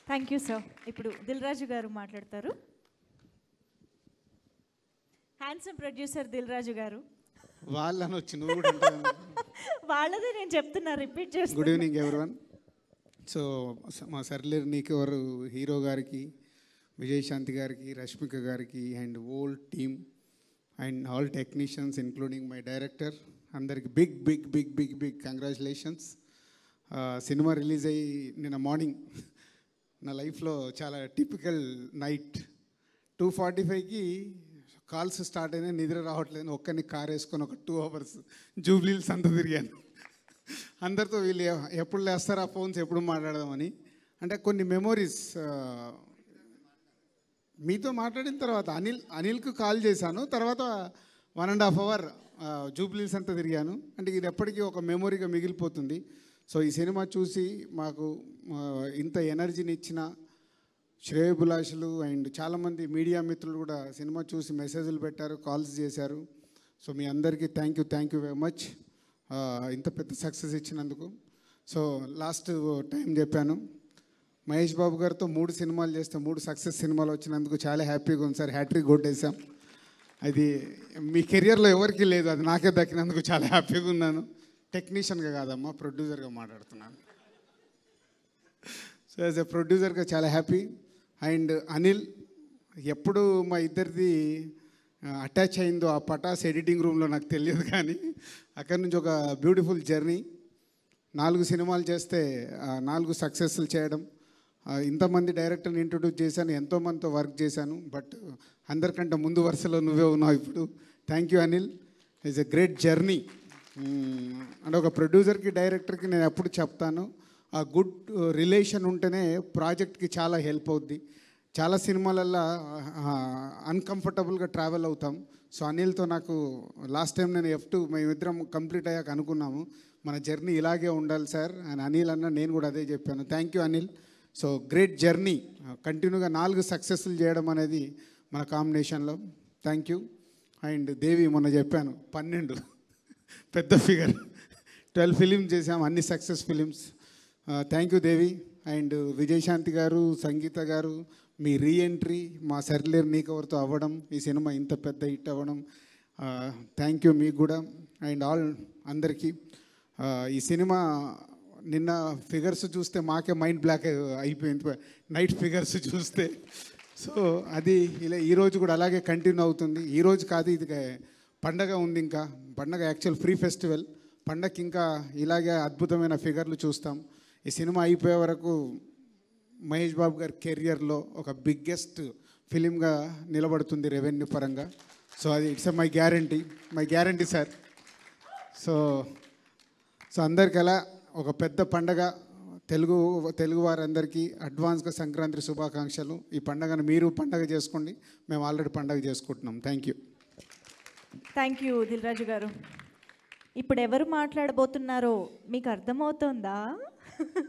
Thank you sir ఇప్పుడు దిల్ రాజు గారు మాట్లాడతారు హ్యాండ్సమ్ ప్రొడ్యూసర్ దిల్ రాజు గారు వాళ్ళని వచ్చి నువ్వు కూడా అంటావు. వాళ్ళదే నేను చెప్తున్నా రిపీట్ గుడ్ చేస్తున్నా ఈవినింగ్ ఎవరివన్ సో స- మా సర్లేరు నీకెవరు హీరో గారికి విజయశాంతి గారికి రష్మిక గారికి and all team and all technicians including my director అందరికి big big big big big congratulations cinema release అయ్యి నిన్న మార్నింగ్ నా లైఫ్లో చాలా టిపికల్ నైట్ టూ ఫార్టీ ఫైవ్కి కాల్స్ స్టార్ట్ అయినా నిద్ర రావట్లేదు ఒక్కరిని కార్ వేసుకొని ఒక టూ అవర్స్ జూబ్లీల్స్ అంతా తిరిగాను అందరితో వీళ్ళు ఎ- ఎప్పుడు లేస్తారు ఆ ఫోన్స్ ఎప్పుడు మాట్లాడదామని అంటే కొన్ని మెమోరీస్ మీతో మాట్లాడిన తర్వాత అనిల్ అనిల్కి కాల్ చేశాను తర్వాత వన్ అండ్ హాఫ్ అవర్ జూబ్లీస్ అంతా తిరిగాను అంటే ఇది ఎప్పటికీ ఒక మెమొరీగా మిగిలిపోతుంది సో ఈ సినిమా చూసి మాకు ఆ, ఇంత ఎనర్జీని ఇచ్చిన శ్రేయభిలాషులు అండ్ చాలామంది మీడియా మిత్రులు కూడా సినిమా చూసి మెసేజ్లు పెట్టారు కాల్స్ చేశారు సో మీ అందరికీ thank you thank you very much ఇంత పెద్ద సక్సెస్ ఇచ్చినందుకు సో లాస్ట్ టైం చెప్పాను మహేష్ బాబు గారితో మూడు సినిమాలు చేస్తే మూడు సక్సెస్ సినిమాలు వచ్చినందుకు చాలా హ్యాపీగా ఉంది సార్ హ్యాట్రిక్ కొట్టేసాం అది మీ కెరియర్లో ఎవరికీ లేదు అది నాకే దక్కినందుకు చాలా హ్యాపీగా ఉన్నాను టెక్నీషియన్గా కాదమ్మా ప్రొడ్యూసర్గా మాట్లాడుతున్నాను సో యాజ్ ఎ ప్రొడ్యూసర్గా చాలా హ్యాపీ అండ్ అనిల్ ఎప్పుడు మా ఇద్దరిది అటాచ్ అయిందో ఆ పటాస్ ఎడిటింగ్ రూమ్లో నాకు తెలియదు కానీ అక్కడి నుంచి ఒక బ్యూటిఫుల్ జర్నీ నాలుగు సినిమాలు చేస్తే ఆ, నాలుగు సక్సెస్లు చేయడం ఆ, ఇంతమంది డైరెక్టర్ని ఇంట్రొడ్యూస్ చేశాను ఎంతోమందితో వర్క్ చేశాను బట్ అందరికంటే ముందు వరుసలో నువ్వే ఉన్నావు ఇప్పుడు thank you Anil it's a great journey అంటే ఒక ప్రొడ్యూసర్కి డైరెక్టర్కి నేను ఎప్పుడు చెప్తాను ఆ గుడ్ రిలేషన్ ఉంటేనే ప్రాజెక్ట్కి చాలా హెల్ప్ అవుద్ది చాలా సినిమాలల్లో అన్కంఫర్టబుల్గా ట్రావెల్ అవుతాం సో అనిల్తో నాకు లాస్ట్ టైం నేను ఎఫ్ టూ మేమిద్దరం కంప్లీట్ అయ్యాక అనుకున్నాము మన జర్నీ ఇలాగే ఉండాలి సార్ అని అనిల్ అన్న నేను కూడా అదే చెప్పాను thank you Anil so great journey కంటిన్యూగా నాలుగు సక్సెస్ఫుల్ చేయడం అనేది మన కాంబినేషన్లో థ్యాంక్ యూ అండ్ దేవి మొన్న చెప్పాను పన్నెండు పెద్ద ఫిగర్ ట్వెల్వ్ ఫిలిమ్స్ చేసాం అన్ని success films thank you Devi and Vijayashanti garu Sangeetha గారు మీ రీఎంట్రీ మా సర్లేరు నీకెవరితో అవ్వడం ఈ సినిమా ఇంత పెద్ద హిట్ అవ్వడం థ్యాంక్ యూ మీకు కూడా అండ్ ఆల్ అందరికీ ఆ, ఈ సినిమా నిన్న ఫిగర్స్ చూస్తే మాకే మైండ్ బ్లాక్ అయిపోయింది నైట్ ఫిగర్స్ చూస్తే సో అది ఇలా ఈరోజు కూడా అలాగే కంటిన్యూ అవుతుంది ఈరోజు కాదు ఇది పండగ ఉంది ఇంకా పండగ యాక్చువల్ ఫ్రీ ఫెస్టివల్ పండగకి ఇంకా ఇలాగే అద్భుతమైన ఫిగర్లు చూస్తాం ఈ సినిమా అయిపోయే వరకు మహేష్ బాబు గారి కెరియర్లో ఒక బిగ్గెస్ట్ ఫిలింగా నిలబడుతుంది రెవెన్యూ పరంగా సో అది it's my guarantee my guarantee sir so so అందరికి అలా ఒక పెద్ద పండగ తెలుగు తెలుగు వారందరికీ అడ్వాన్స్గా సంక్రాంతి శుభాకాంక్షలు ఈ పండగను మీరు పండగ చేసుకోండి మేము ఆల్రెడీ పండగ చేసుకుంటున్నాం thank you thank you Dil Raju garu ఇప్పుడు ఎవరు మాట్లాడబోతున్నారో మీకు అర్థమవుతోందా